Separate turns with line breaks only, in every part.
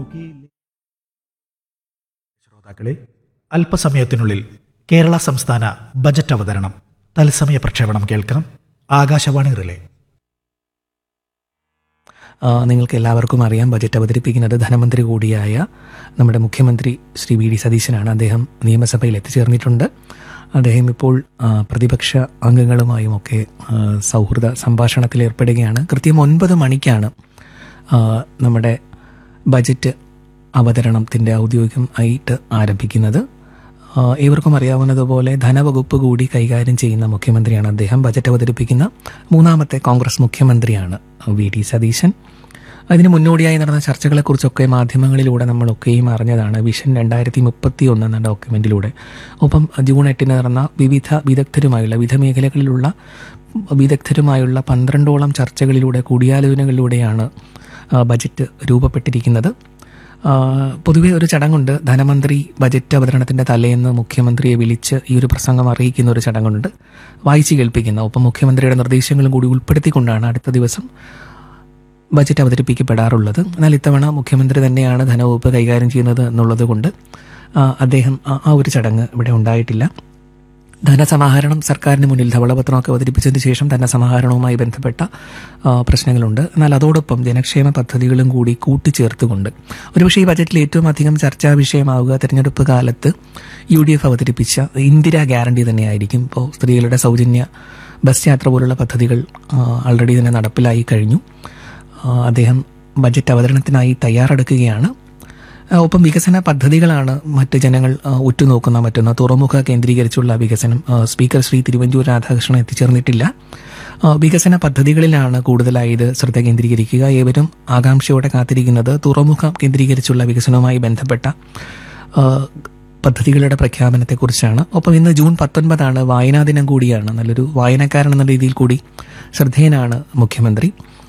ശ്രോതാക്കളെ അല്പസമയത്തിനുള്ളിൽ കേരള സംസ്ഥാന ബജറ്റ് അവതരണം തത്സമയ പ്രക്ഷേപണം കേൾക്കാം ആകാശവാണി റിലേ
ആ, നിങ്ങൾക്ക് എല്ലാവർക്കും അറിയാം ബജറ്റ് അവതരിപ്പിക്കുന്നത് ധനമന്ത്രി കൂടിയായ നമ്മുടെ മുഖ്യമന്ത്രി ശ്രീ വി ഡി സതീശനാണ് അദ്ദേഹം നിയമസഭയിൽ എത്തിച്ചേർന്നിട്ടുണ്ട് അദ്ദേഹം ഇപ്പോൾ ആ, പ്രതിപക്ഷ അംഗങ്ങളുമായും ഒക്കെ ആ, സൗഹൃദ സംഭാഷണത്തിൽ ഏർപ്പെടുകയാണ് കൃത്യം ഒൻപത് മണിക്കാണ് ആ, നമ്മുടെ ബജറ്റ് അവതരണത്തിൻ്റെ ഔദ്യോഗികം ആയിട്ട് ആരംഭിക്കുന്നത് ആ, ഏവർക്കും അറിയാവുന്നതുപോലെ ധനവകുപ്പ് കൂടി കൈകാര്യം ചെയ്യുന്ന മുഖ്യമന്ത്രിയാണ് അദ്ദേഹം ബജറ്റ് അവതരിപ്പിക്കുന്ന മൂന്നാമത്തെ കോൺഗ്രസ് മുഖ്യമന്ത്രിയാണ് വി ഡി സതീശൻ അതിന് മുന്നോടിയായി നടന്ന ചർച്ചകളെക്കുറിച്ചൊക്കെ മാധ്യമങ്ങളിലൂടെ നമ്മളൊക്കെയും അറിഞ്ഞതാണ് വിഷൻ രണ്ടായിരത്തി മുപ്പത്തി ഒന്ന് എന്ന ഡോക്യുമെന്റിലൂടെ ഒപ്പം ജൂൺ എട്ടിന് നടന്ന വിവിധ വിദഗ്ധരുമായുള്ള വിവിധ മേഖലകളിലുള്ള വിദഗ്ധരുമായുള്ള പന്ത്രണ്ടോളം ചർച്ചകളിലൂടെ കൂടിയാലോചനകളിലൂടെയാണ് ആ, ബജറ്റ് രൂപപ്പെട്ടിരിക്കുന്നത് ആ, പൊതുവെ ഒരു ചടങ്ങുണ്ട് ധനമന്ത്രി ബജറ്റ് അവതരണത്തിന്റെ തലേന്ന് മുഖ്യമന്ത്രിയെ വിളിച്ച് ഈ ഒരു പ്രസംഗം അറിയിക്കുന്ന ഒരു ചടങ്ങുണ്ട് വായിച്ചു കേൾപ്പിക്കുന്ന ഒപ്പം മുഖ്യമന്ത്രിയുടെ നിർദ്ദേശങ്ങളും കൂടി ഉൾപ്പെടുത്തിക്കൊണ്ടാണ് അടുത്ത ദിവസം ബജറ്റ് അവതരിപ്പിക്കപ്പെടാറുള്ളത് എന്നാൽ ഇത്തവണ മുഖ്യമന്ത്രി തന്നെയാണ് ധനവകുപ്പ് കൈകാര്യം ചെയ്യുന്നത് എന്നുള്ളത് കൊണ്ട് ആ, അദ്ദേഹം ആ ആ ഒരു ചടങ്ങ് ഇവിടെ ഉണ്ടായിട്ടില്ല ധനസമാഹരണം സർക്കാരിന് മുന്നിൽ ധവളപത്രമൊക്കെ അവതരിപ്പിച്ചതിന് ശേഷം ധനസമാഹരണവുമായി ബന്ധപ്പെട്ട ആ, പ്രശ്നങ്ങളുണ്ട് എന്നാൽ അതോടൊപ്പം ജനക്ഷേമ പദ്ധതികളും കൂടി കൂട്ടിച്ചേർത്തുകൊണ്ട് ഒരുപക്ഷെ ഈ ബജറ്റിൽ ഏറ്റവും അധികം ചർച്ചാ വിഷയമാവുക തെരഞ്ഞെടുപ്പ് കാലത്ത് യു ഡി എഫ് അവതരിപ്പിച്ച ഇന്ദിരാ ഗ്യാരണ്ടി തന്നെയായിരിക്കും ഇപ്പോൾ സ്ത്രീകളുടെ സൗജന്യ ബസ് യാത്ര പോലുള്ള പദ്ധതികൾ ആൾറെഡി തന്നെ നടപ്പിലായി കഴിഞ്ഞു ആ, അദ്ദേഹം ബജറ്റ് അവതരണത്തിനായി തയ്യാറെടുക്കുകയാണ് ആ, ഒപ്പം വികസന പദ്ധതികളാണ് മറ്റ് ജനങ്ങൾ ആ, ഉറ്റുനോക്കുന്ന മറ്റൊന്ന് തുറമുഖ കേന്ദ്രീകരിച്ചുള്ള വികസനം ആ, സ്പീക്കർ ശ്രീ തിരുവഞ്ചൂർ രാധാകൃഷ്ണൻ എത്തിച്ചേർന്നിട്ടില്ല ആ, വികസന പദ്ധതികളിലാണ് കൂടുതലായി ഇത് ശ്രദ്ധ കേന്ദ്രീകരിക്കുക ഏവരും ആകാംക്ഷയോടെ കാത്തിരിക്കുന്നത് തുറമുഖം കേന്ദ്രീകരിച്ചുള്ള വികസനവുമായി ബന്ധപ്പെട്ട ആ, പദ്ധതികളുടെ പ്രഖ്യാപനത്തെക്കുറിച്ചാണ് ഒപ്പം ഇന്ന് ജൂൺ പത്തൊൻപതാണ് വായനാ ദിനം കൂടിയാണ് നല്ലൊരു വായനക്കാരൻ എന്ന രീതിയിൽ കൂടി ശ്രദ്ധേയനാണ് മുഖ്യമന്ത്രി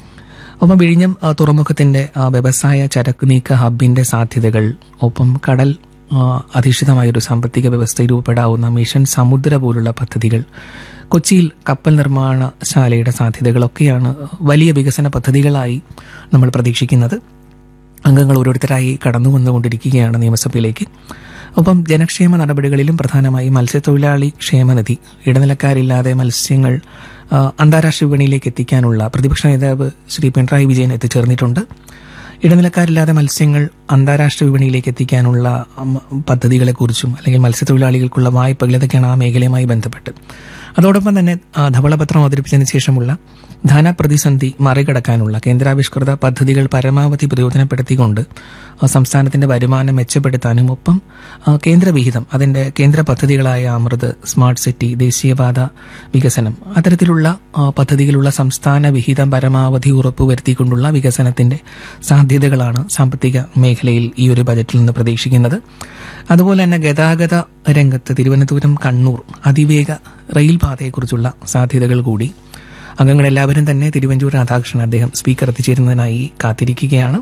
ഒപ്പം വിഴിഞ്ഞം ആ, തുറമുഖത്തിന്റെ ആ, വ്യവസായ ചരക്ക് നീക്ക ഹബിന്റെ സാധ്യതകൾ ഒപ്പം കടൽ ആ, അധിഷ്ഠിതമായ ഒരു സാമ്പത്തിക വ്യവസ്ഥ രൂപപ്പെടാവുന്ന മിഷൻ സമുദ്ര പോലുള്ള പദ്ധതികൾ കൊച്ചിയിൽ കപ്പൽ നിർമ്മാണശാലയുടെ സാധ്യതകളൊക്കെയാണ് വലിയ വികസന പദ്ധതികളായി നമ്മൾ പ്രതീക്ഷിക്കുന്നത് അംഗങ്ങൾ ഓരോരുത്തരായി കടന്നു വന്നുകൊണ്ടിരിക്കുകയാണ് നിയമസഭയിലേക്ക് ഒപ്പം ജനക്ഷേമ നടപടികളിലും പ്രധാനമായി മത്സ്യത്തൊഴിലാളി ക്ഷേമനിധി ഇടനിലക്കാരില്ലാതെ മത്സ്യങ്ങൾ ആ, അന്താരാഷ്ട്ര വിപണിയിലേക്ക് എത്തിക്കാനുള്ള പ്രതിപക്ഷ നേതാവ് ശ്രീ പിണറായി വിജയൻ എത്തിച്ചേർന്നിട്ടുണ്ട് ഇടനിലക്കാരില്ലാതെ മത്സ്യങ്ങൾ അന്താരാഷ്ട്ര വിപണിയിലേക്ക് എത്തിക്കാനുള്ള ഉം, പദ്ധതികളെക്കുറിച്ചും അല്ലെങ്കിൽ മത്സ്യത്തൊഴിലാളികൾക്കുള്ള വായ്പകൾ ഇതൊക്കെയാണ് ആ മേഖലയുമായി ബന്ധപ്പെട്ട് അതോടൊപ്പം തന്നെ ആ, ധവളപത്രം അവതരിപ്പിച്ചതിന് ശേഷമുള്ള ധനപ്രതിസന്ധി മറികടക്കാനുള്ള കേന്ദ്രാവിഷ്കൃത പദ്ധതികൾ പരമാവധി പ്രയോജനപ്പെടുത്തിക്കൊണ്ട് ആ, സംസ്ഥാനത്തിന്റെ വരുമാനം മെച്ചപ്പെടുത്താനും ഒപ്പം ആ, കേന്ദ്രവിഹിതം അതിന്റെ കേന്ദ്ര പദ്ധതികളായ അമൃത് സ്മാർട്ട് സിറ്റി ദേശീയപാത വികസനം അത്തരത്തിലുള്ള ആ, പദ്ധതികളുള്ള സംസ്ഥാന വിഹിതം പരമാവധി ഉറപ്പുവരുത്തിക്കൊണ്ടുള്ള വികസനത്തിന്റെ സാധ്യതകളാണ് സാമ്പത്തിക മേഖലയിൽ ഈ ഒരു ബജറ്റിൽ നിന്ന് പ്രതീക്ഷിക്കുന്നത് അതുപോലെ തന്നെ ഗതാഗത രംഗത്ത് തിരുവനന്തപുരം കണ്ണൂർ അതിവേഗ റെയിൽ പാതയെക്കുറിച്ചുള്ള സാധ്യതകൾ കൂടി അംഗങ്ങളെല്ലാവരും തന്നെ തിരുവഞ്ചൂർ രാധാകൃഷ്ണൻ അദ്ദേഹം സ്പീക്കർ എത്തിച്ചേരുന്നതിനായി കാത്തിരിക്കുകയാണ്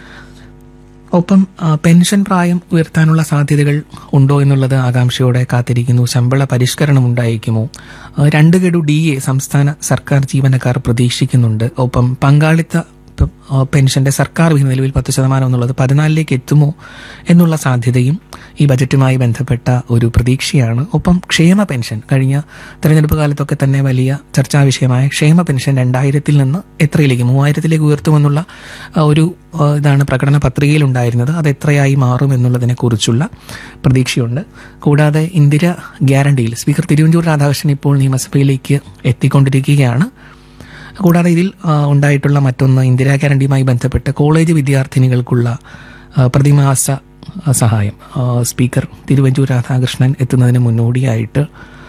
ഒപ്പം ആ, പെൻഷൻ പ്രായം ഉയർത്താനുള്ള സാധ്യതകൾ ഉണ്ടോ എന്നുള്ളത് ആകാംക്ഷയോടെ കാത്തിരിക്കുന്നു ശമ്പള പരിഷ്കരണം ഉണ്ടായിരിക്കുമോ ആ, രണ്ട് ഗഡു ഡി എ സംസ്ഥാന സർക്കാർ ജീവനക്കാർ പ്രതീക്ഷിക്കുന്നുണ്ട് ഒപ്പം പങ്കാളിത്ത പ- ആ, പെൻഷന്റെ സർക്കാർ വിഹിതം നിലവിൽ പത്ത് ശതമാനം എന്നുള്ളത് പതിനാലിലേക്ക് എത്തുമോ എന്നുള്ള സാധ്യതയും ഈ ബജറ്റുമായി ബന്ധപ്പെട്ട ഒരു പ്രതീക്ഷയാണ് ഒപ്പം ക്ഷേമ പെൻഷൻ കഴിഞ്ഞ തെരഞ്ഞെടുപ്പ് കാലത്തൊക്കെ തന്നെ വലിയ ചർച്ചാ വിഷയമായ ക്ഷേമ പെൻഷൻ രണ്ടായിരത്തിൽ നിന്ന് എത്രയിലേക്ക് മൂവായിരത്തിലേക്ക് ഉയർത്തുമെന്നുള്ള ആ, ഒരു ആ, ഇതാണ് പ്രകടന പത്രികയിൽ ഉണ്ടായിരുന്നത് അത് എത്രയായി മാറും എന്നുള്ളതിനെ കുറിച്ചുള്ള പ്രതീക്ഷയുണ്ട് കൂടാതെ ഇന്ദിര ഗ്യാരണ്ടിയിൽ സ്പീക്കർ തിരുവഞ്ചൂർ രാധാകൃഷ്ണൻ ഇപ്പോൾ നിയമസഭയിലേക്ക് എത്തിക്കൊണ്ടിരിക്കുകയാണ് കൂടാതെ ഇതിൽ ആ, ഉണ്ടായിട്ടുള്ള മറ്റൊന്ന് ഇന്ദിരാ ഗ്യാരണ്ടിയുമായി ബന്ധപ്പെട്ട് കോളേജ് വിദ്യാർത്ഥിനികൾക്കുള്ള ആ, പ്രതിമാസ ആ, സഹായം ആ, സ്പീക്കർ തിരുവഞ്ചൂർ രാധാകൃഷ്ണൻ എത്തുന്നതിന് മുന്നോടിയായിട്ട്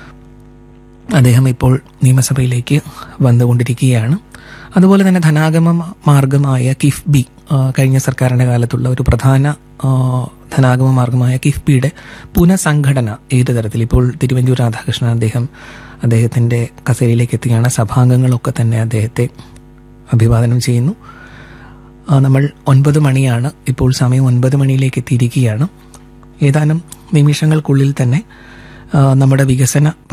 അദ്ദേഹം ഇപ്പോൾ നിയമസഭയിലേക്ക് വന്നുകൊണ്ടിരിക്കുകയാണ് അതുപോലെ തന്നെ ധനാഗമ മാർഗമായ കിഫ്ബി ആ, കഴിഞ്ഞ സർക്കാരിന്റെ കാലത്തുള്ള ഒരു പ്രധാന ആ, ധനാഗമ മാർഗമായ കിഫ്ബിയുടെ പുനഃസംഘടന ഏത് തരത്തിൽ ഇപ്പോൾ തിരുവഞ്ചൂർ രാധാകൃഷ്ണൻ അദ്ദേഹം അദ്ദേഹത്തിന്റെ കസേരയിലേക്ക് എത്തുകയാണ് സഭാംഗങ്ങളൊക്കെ തന്നെ അദ്ദേഹത്തെ അഭിവാദനം ചെയ്യുന്നു ആ, നമ്മൾ ഒൻപത് മണിയാണ് ഇപ്പോൾ സമയം ഒൻപത് മണിയിലേക്ക് എത്തിയിരിക്കുകയാണ് ഏതാനും നിമിഷങ്ങൾക്കുള്ളിൽ തന്നെ ആ, നമ്മുടെ വികസന